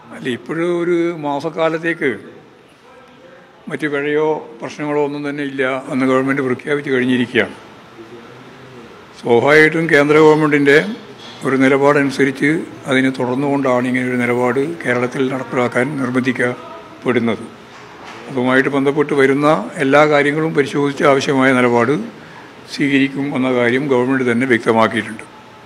അല്ല ഇപ്പോഴും ഒരു മാസക്കാലത്തേക്ക് മറ്റ് പിഴയോ പ്രശ്നങ്ങളോ ഒന്നും തന്നെ ഇല്ല എന്ന് ഗവൺമെൻറ് പ്രഖ്യാപിച്ച് കഴിഞ്ഞിരിക്കുകയാണ് സ്വാഭാവികമായിട്ടും കേന്ദ്ര ഗവൺമെൻറ്റിൻ്റെ ഒരു നിലപാടനുസരിച്ച് അതിനെ തുടർന്നുകൊണ്ടാണ് ഇങ്ങനെ ഒരു നിലപാട് കേരളത്തിൽ നടപ്പിലാക്കാൻ നിർബന്ധിക്കപ്പെടുന്നത് അതുമായിട്ട് ബന്ധപ്പെട്ട് വരുന്ന എല്ലാ കാര്യങ്ങളും പരിശോധിച്ച് ആവശ്യമായ നിലപാട് സ്വീകരിക്കും എന്ന കാര്യം ഗവൺമെൻറ് തന്നെ വ്യക്തമാക്കിയിട്ടുണ്ട്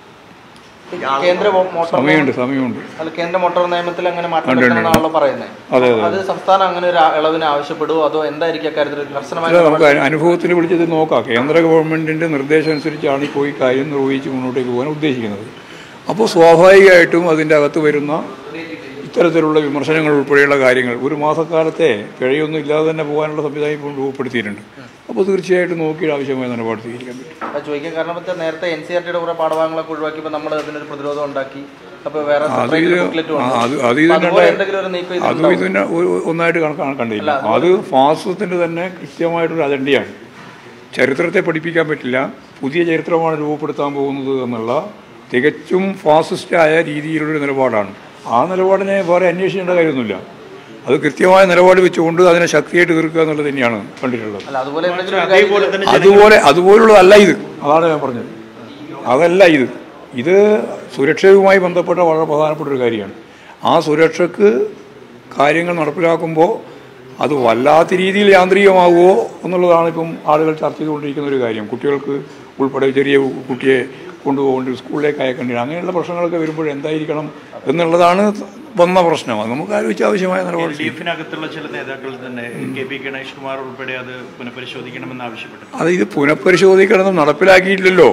കേന്ദ്ര മോ- മോട്ടോർ സമയമുണ്ട് സമയമുണ്ട് അല്ല കേന്ദ്ര മോട്ടോർ നിയമത്തിൽ അങ്ങനെ മാറ്റം ഉണ്ട്, ഉണ്ട്, വരുത്തണമെന്നാണല്ലോ പറയുന്നത് അതെ അതെ അത് സംസ്ഥാനം അങ്ങനെ ഒരു ഇളവിന് ആവശ്യപ്പെടുവോ അതോ എന്തായിരിക്കും അക്കാര്യത്തിൽ കർശനമായ അല്ല നമുക്ക് അനു- അനുഭവത്തിൽ വിളിച്ചത് നോക്കാം കേന്ദ്ര ഗവൺമെൻറ്റിൻ്റെ നിർദ്ദേശം അനുസരിച്ചാണ് ഇപ്പോൾ ഈ കാര്യം നിർവഹിച്ച് മുന്നോട്ടേക്ക് പോകാൻ ഉദ്ദേശിക്കുന്നത് അപ്പോൾ സ്വാഭാവികമായിട്ടും അതിൻ്റെ അകത്ത് വരുന്ന ഇത്തരത്തിലുള്ള വിമർശനങ്ങൾ ഉൾപ്പെടെയുള്ള കാര്യങ്ങൾ ഒരു മാസക്കാലത്തെ പിഴയൊന്നും ഇല്ലാതെ തന്നെ പോകാനുള്ള സംവിധാനം ഇപ്പോൾ രൂപപ്പെടുത്തിയിട്ടുണ്ട് അപ്പോൾ തീർച്ചയായിട്ടും നോക്കി ആവശ്യമായ നിലപാട് സ്വീകരിക്കാൻ പറ്റും അത് ചോദിക്കാൻ കാരണം വെച്ചാൽ നേരത്തെ എൻ സി ആർ ടിയുടെ കുറെ പാഠഭാഗങ്ങളൊക്കെ ഒഴിവാക്കിയപ്പോൾ നമ്മൾ അതിനൊരു പ്രതിരോധം ഉണ്ടാക്കി അപ്പൊ വേറെ അത് separate ഇത് booklet ആ, വന്നു. അത് അത് അപ്പൊ ഇതിൻ്റെ അതുപോലെ എന്തെങ്കിലും ഒരു നീക്കം അതും ഇതിലുണ്ടാവും. ഇതിനെ ഒരു- ഒന്നായിട്ട് കണക്കാണ് കണ്ടില്ല അത് ഫാസിസത്തിൻ്റെ തന്നെ കൃത്യമായിട്ടൊരു അജണ്ടയാണ് ചരിത്രത്തെ പഠിപ്പിക്കാൻ പറ്റില്ല പുതിയ ചരിത്രമാണ് രൂപപ്പെടുത്താൻ പോകുന്നത് എന്നുള്ള തികച്ചും ഫാസിസ്റ്റായ രീതിയിലുള്ളൊരു നിലപാടാണ് ആ നിലപാടിനെ വേറെ അന്വേഷിക്കേണ്ട കാര്യമൊന്നുമില്ല അത് കൃത്യമായ നിലപാട് വെച്ചുകൊണ്ട് അതിനെ ശക്തിയായിട്ട് തീർക്കുക എന്നുള്ളത് തന്നെയാണ് കണ്ടിട്ടുള്ളത് അല്ല അതുപോലെ എന്തെങ്കിലും ഒരു അതേപോലെ തന്നെ അതുപോലെ അതുപോലുള്ളതല്ല ഇത് അതാണ് ഞാൻ പറഞ്ഞത് അതല്ല ഇത് ഇത് സുരക്ഷയുമായി ബന്ധപ്പെട്ട വളരെ പ്രധാനപ്പെട്ട ഒരു കാര്യമാണ് ആ സുരക്ഷക്ക് കാര്യങ്ങൾ നടപ്പിലാക്കുമ്പോൾ അത് വല്ലാത്ത രീതിയിൽ യാന്ത്രികമാകുമോ എന്നുള്ളതാണ് ഇപ്പം ആളുകൾ ചർച്ച ചെയ്തുകൊണ്ടിരിക്കുന്ന ഒരു കാര്യം കുട്ടികൾക്ക് ഉൾപ്പെടെ ചെറിയ കുട്ടിയെ കൊണ്ടുപോകേണ്ടി സ്കൂളിലേക്ക് അയക്കേണ്ടി അങ്ങനെയുള്ള പ്രശ്നങ്ങളൊക്കെ വരുമ്പോൾ എന്തായിരിക്കണം എന്നുള്ളതാണ് വന്ന പ്രശ്നം അത് നമുക്ക് ആലോചിച്ച് ആവശ്യമായ നിലപാട് എൽ ഡി എഫിനകത്തുള്ള ചില നേതാക്കൾ തന്നെ കെ പി ഗണേഷ് കുമാർ ഉൾപ്പെടെ അത് പുനഃപരിശോധിക്കണമെന്ന് ആവശ്യപ്പെട്ടു അത് ഇത് പുനഃപരിശോധിക്കണമെന്ന് നടപ്പിലാക്കിയിട്ടില്ലല്ലോ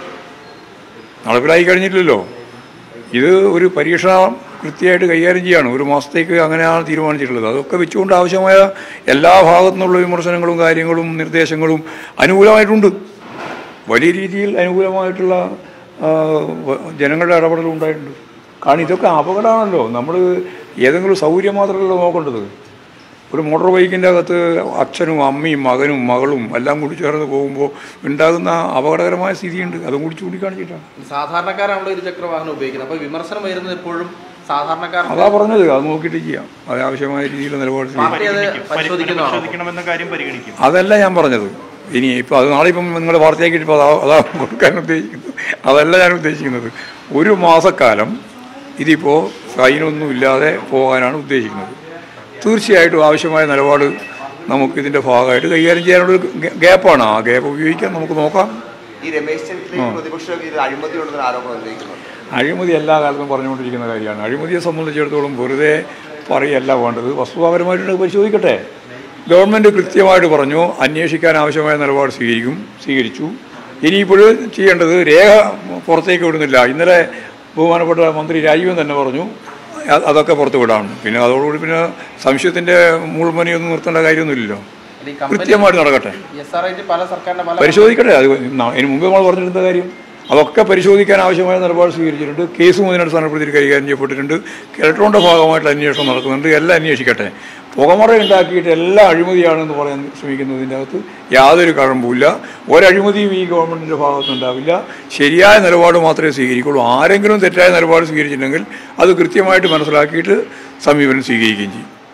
നടപ്പിലാക്കി കഴിഞ്ഞിട്ടില്ലല്ലോ ഇത് ഒരു പരീക്ഷ കൃത്യമായിട്ട് കൈകാര്യം ചെയ്യാണ് ഒരു മാസത്തേക്ക് അങ്ങനെയാണ് തീരുമാനിച്ചിട്ടുള്ളത് അതൊക്കെ വെച്ചുകൊണ്ട് ആവശ്യമായ എല്ലാ ഭാഗത്തു നിന്നുള്ള വിമർശനങ്ങളും കാര്യങ്ങളും നിർദ്ദേശങ്ങളും അനുകൂലമായിട്ടുണ്ട് വലിയ രീതിയിൽ അനുകൂലമായിട്ടുള്ള ആ, വ- ജനങ്ങളുടെ ഇടപെടലും ഉണ്ടായിട്ടുണ്ട് കാരണം ഇതൊക്കെ അപകടമാണല്ലോ നമ്മൾ ഏതെങ്കിലും സൗകര്യം മാത്രമല്ലോ നോക്കേണ്ടത് ഒരു മോട്ടോർ ബൈക്കിൻ്റെ അകത്ത് അച്ഛനും അമ്മയും മകനും മകളും എല്ലാം കൂടി ചേർന്ന് പോകുമ്പോൾ ഉണ്ടാകുന്ന അപകടകരമായ സ്ഥിതിയുണ്ട് അതും കൂടി ചൂണ്ടിക്കാണിച്ചിട്ടാണ് സാധാരണക്കാരാണല്ലോ ഇരുചക്ര വാഹനം ഉപയോഗിക്കുന്നത് അപ്പൊ വിമർശനം വരുന്നത് എപ്പോഴും സാധാരണക്കാർ അതാ പറഞ്ഞത് അത് നോക്കിയിട്ട് ചെയ്യാം അത് ആവശ്യമായ രീതിയിൽ നിലപാട് സ്വീകരിക്കാം പാർട്ടി അത് പരിശോധിക്കുന്നതാണോ പരിശോധിക്കണമെന്ന കാര്യം പരിഗണിക്കും അതല്ല ഞാൻ പറഞ്ഞത് ഇനി ഇപ്പോൾ അത് നാളെ ഇപ്പം നിങ്ങൾ വാർത്തയാക്കിയിട്ട് ഇപ്പോൾ അതാ അതാ കൊടുക്കാൻ ഉദ്ദേശിക്കുന്നത് അതല്ല ഞാൻ ഉദ്ദേശിക്കുന്നത് ഒരു മാസക്കാലം ഇതിപ്പോൾ ഫൈനൊന്നും ഇല്ലാതെ പോകാനാണ് ഉദ്ദേശിക്കുന്നത് തീർച്ചയായിട്ടും ആവശ്യമായ നിലപാട് നമുക്ക് ഇതിൻ്റെ ഭാഗമായിട്ട് കൈകാര്യം ചെയ്യാനുള്ളൊരു ഗ്യാ- ഗ്യാപ്പാണ് ആ ഗ്യാപ്പ് ഉപയോഗിക്കാൻ നമുക്ക് നോക്കാം ഈ രമേശ് ചെന്നിത്തലയ്ക്ക് പ്രതിപക്ഷം ഇത് അഴിമതി ഉണ്ടെന്ന് ആരോപണം ഉന്നയിക്കുന്നുണ്ട് അഴിമതി എല്ലാ കാലത്തും പറഞ്ഞുകൊണ്ടിരിക്കുന്ന കാര്യമാണ് അഴിമതിയെ സംബന്ധിച്ചിടത്തോളം വെറുതെ പറയല്ല വേണ്ടത് വസ്തുതാപരമായിട്ട് പരിശോധിക്കട്ടെ ഗവൺമെൻറ് കൃത്യമായിട്ട് പറഞ്ഞു അന്വേഷിക്കാൻ ആവശ്യമായ നിലപാട് സ്വീകരിക്കും സ്വീകരിച്ചു ഇനിയിപ്പോഴും ചെയ്യേണ്ടത് രേഖ പുറത്തേക്ക് വിടുന്നില്ല ഇന്നലെ ബഹുമാനപ്പെട്ട മന്ത്രി രാജീവൻ തന്നെ പറഞ്ഞു അ- അതൊക്കെ പുറത്ത് വിടാം പിന്നെ അതോടുകൂടി പിന്നെ സംശയത്തിൻ്റെ മുൾമണിയൊന്നും നിർത്തേണ്ട കാര്യമൊന്നുമില്ലല്ലോ ഈ കമ്പനി കൃത്യമായിട്ട് നടക്കട്ടെ എസ് ആർ ഐ ടി പല സർക്കാരിന്റെ പല പരിശോധിക്കട്ടെ അത് ന- ഇതിന് മുമ്പ് നമ്മൾ പറഞ്ഞിരുന്ന കാര്യം അതൊക്കെ പരിശോധിക്കാൻ ആവശ്യമായ നിലപാട് സ്വീകരിച്ചിട്ടുണ്ട് കേസും ഇതിനടിസ്ഥാനപ്പെടുത്തി കൈകാര്യം ചെയ്യപ്പെട്ടിട്ടുണ്ട് ഇലക്ട്രോണിൻ്റെ ഭാഗമായിട്ടുള്ള അന്വേഷണം നടക്കുന്നുണ്ട് എല്ലാം അന്വേഷിക്കട്ടെ പുകമറ ഉണ്ടാക്കിയിട്ട് എല്ലാ അഴിമതിയാണെന്ന് പറയാൻ ശ്രമിക്കുന്നതിൻ്റെ അകത്ത് യാതൊരു കഴമ്പുമില്ല ഒരഴിമതിയും ഈ ഗവൺമെൻറ്റിൻ്റെ ഭാഗത്തുനിന്നുണ്ടാവില്ല ശരിയായ നിലപാട് മാത്രമേ സ്വീകരിക്കുള്ളൂ ആരെങ്കിലും തെറ്റായ നിലപാട് സ്വീകരിച്ചിട്ടുണ്ടെങ്കിൽ അത് കൃത്യമായിട്ട് മനസ്സിലാക്കിയിട്ട് സമീപനം സ്വീകരിക്കുകയും ചെയ്യും